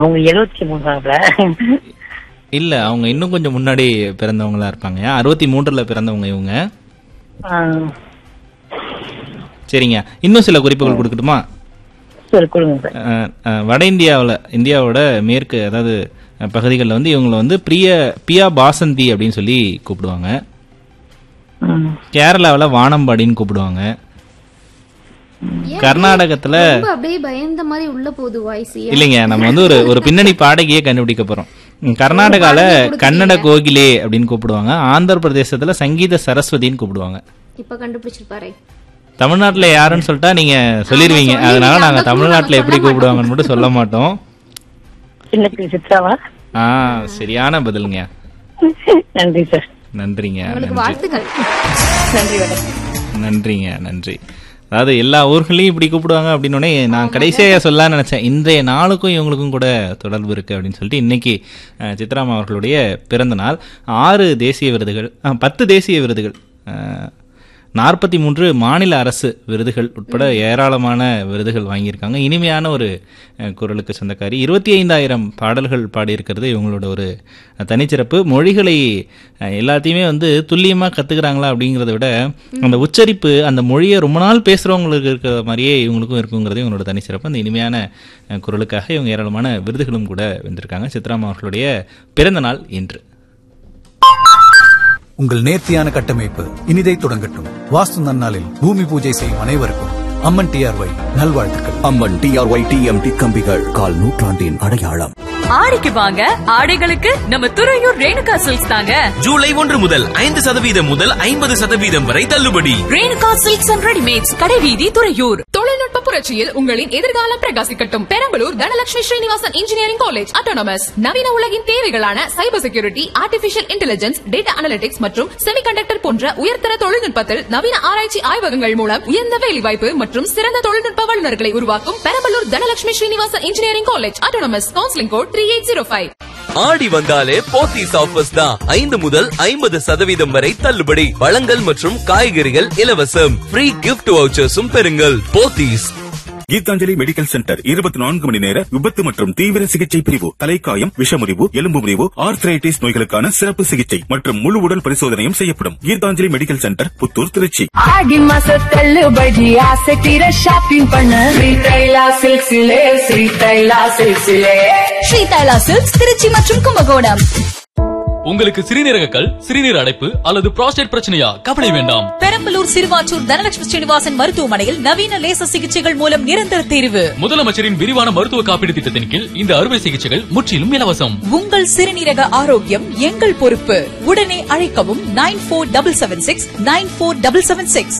அவங்க எழுபத்தி மூணாப்ல இல்ல அவங்க இன்னும் கொஞ்சம் முன்னாடி பிறந்தவங்களா இருப்பாங்க அறுபத்தி மூன்றுல பிறந்தவங்க இவங்க சரிங்க இன்னும் சில குறிப்புகள் கொடுக்கட்டுமா சரி கொடுங்க சார் அஹ், அஹ், வட இந்தியாவுல இந்தியாவோட மேற்கு அதாவது பகுதிகளில் வந்து இவங்களை வந்து பிரிய பியா பாசந்தி அப்படின்னு சொல்லி கூப்பிடுவாங்க ம். கேரளாவுல வானம்பாடின்னு கூப்பிடுவாங்க கர்நாடகத்துல ரொம்ப அப்படியே பயந்த மாதிரி உள்ள போகுது வாய்ஸ் இல்லைங்க நம்ம வந்து ஒரு ஒரு பின்னணி பாடகியே கண்டுபிடிக்க போறோம் ம், கர்நாடகால கன்னட கோகிலே அப்படின்னு கூப்பிடுவாங்க ஆந்திர பிரதேசத்துல சங்கீத சரஸ்வதின்னு கூப்பிடுவாங்க இப்ப கண்டுபிடிச்சிருப்பாரு தமிழ்நாட்டுல யாருன்னு சொல்லிட்டா நீங்க சொல்லிருவீங்க சொல்லிருவீங்க. அதனால அந்த நாங்க clue தமிழ்நாட்டுல நாங்க எப்படி சொல்ல கூப்பிடுவாங்கன்னு மட்டும் சொல்ல மாட்டோம் சின்ன பிள்ளை சித்ராவா ஆ சரியான பதிலுங்க நன்றி சார் நன்றிங்க உங்களுக்கு நன்றி வாழ்த்துக்கள் நன்றி வணக்கம் நன்றிங்க நன்றி அதாவது எல்லா ஊர்களையும் இப்படி கூப்பிடுவாங்க அப்படின்னோடனே நான் கடைசியா சொல்லலாம்னு நினைச்சேன் இன்றைய நாளுக்கும் இவங்களுக்கும் கூட தொடர்பு இருக்கு அப்படின்னு சொல்லிட்டு இன்னைக்கு அஹ், சித்ராமா அவர்களுடைய பிறந்த நாள் ஆறு தேசிய விருதுகள் அஹ், பத்து தேசிய விருதுகள் நாற்பத்தி மூன்று மாநில அரசு விருதுகள் உட்பட ஏராளமான விருதுகள் வாங்கியிருக்காங்க இனிமையான ஒரு அஹ், குரலுக்கு சொந்தக்காரி இருபத்தி ஐந்தாயிரம் பாடல்கள் பாடியிருக்கிறது இவங்களோட ஒரு அஹ், தனிச்சிறப்பு மொழிகளை அஹ், எல்லாத்தையுமே வந்து துல்லியமாக கற்றுக்குறாங்களா அப்படிங்கிறத விட அந்த உச்சரிப்பு அந்த மொழியை ரொம்ப நாள் பேசுகிறவங்களுக்கு இருக்கிற மாதிரியே இவங்களுக்கும் இருக்குங்கிறது இவங்களோட தனிச்சிறப்பு அந்த இனிமையான அஹ், குரலுக்காக இவங்க ஏராளமான விருதுகளும் கூட வென்றிருக்காங்க சித்ராமா அவர்களுடைய பிறந்த நாள் இன்று உங்கள் நேர்த்தியான கட்டமைப்பு இனிதை தொடங்கட்டும் வாஸ்து நன்னாளில் பூமி பூஜை செய்யும் அனைவருக்கும் அம்மன் டிஆர்ஒய் நல்வாழ்த்துக்கள் அம்மன் டிஆர்ஒய் டிஎம்டி கம்பிகள் கால் நூற்றாண்டின் அடையாளம் ஆடிக்கு வாங்க ஆடைகளுக்கு நம்ம துறையூர் ரேணுகா சில்க்ஸ் தாங்க ஜூலை ஒன்று முதல் ஐந்து சதவீதம் முதல் ஐம்பது சதவீதம் வரை தள்ளுபடி ரேணுகா சில்க்ஸ் அண்ட் ரெடிமேட்ஸ் கடைவீதி துறையூர் தொழில்நுட்ப புரட்சியில் உங்களின் எதிர்காலம் பிரகாசிக்கட்டும் Perambalur Dhanalakshmi Srinivasan engineering college autonomous நவீன உலகின் தேவைகளான cyber security artificial intelligence data analytics மற்றும் செமிகண்டக்டர் போன்ற உயர்தர தொழில்நுட்பத்தில் நவீன ஆராய்ச்சி ஆய்வகங்கள் மூலம் உயர்ந்த வேலைவாய்ப்பு மற்றும் சிறந்த தொழில்நுட்ப வல்லுநர்களை உருவாக்கும் Perambalur Dhanalakshmi Srinivasan engineering college autonomous counselling code three eight zero five Aadi வந்தாலே போத்தீஸ் ஆஃபர்ஸ் தான் ஐந்து முதல் ஐம்பது சதவீதம் வரை தள்ளுபடி பழங்கள் மற்றும் காய்கறிகள் இலவசம் ஃப்ரீ கிஃப்ட் வவுச்சர்ஸும் பெறுங்கள் போத்தீஸ் கீதாஞ்சலி மெடிக்கல் சென்டர் இருபத்தி நான்கு மணி நேர விபத்து மற்றும் தீவிர சிகிச்சை பிரிவு தலைக்காயம் விஷமுறிவு எலும்பு முறிவு ஆர்த்ரைட்டிஸ் நோய்களுக்கான சிறப்பு சிகிச்சை மற்றும் முழு உடல் பரிசோதனையும் செய்யப்படும் கீதாஞ்சலி மெடிக்கல் சென்டர் புத்தூர் திருச்சி ஆடி மாச தள்ளுபடி ஆசை தீர ஷாப்பிங் பண்ண ஸ்ரீ தைலா சில்க்ஸிலே ஸ்ரீ தைலா சில்க்ஸிலே ஸ்ரீ தைலா சில்க்ஸ் திருச்சி மற்றும் கும்பகோணம் உங்களுக்கு சிறுநீரக கல் சிறுநீர் அடைப்பு அல்லது புரோஸ்டேட் பிரச்சனையா கவலை வேண்டாம் பெரம்பலூர் சிறுவாச்சூர் தனலட்சுமி ஸ்ரீனிவாசன் மருத்துவமனையில் நவீன லேசர் சிகிச்சைகள் மூலம் நிரந்தர தீர்வு முதலமைச்சரின் விரிவான மருத்துவ காப்பீடு திட்டத்தின் கீழ் இந்த அறுவை சிகிச்சைகள் முற்றிலும் இலவசம் உங்கள் சிறுநீரக ஆரோக்கியம் எங்கள் பொறுப்பு உடனே அழைக்கவும் nine four double seven six nine four double seven six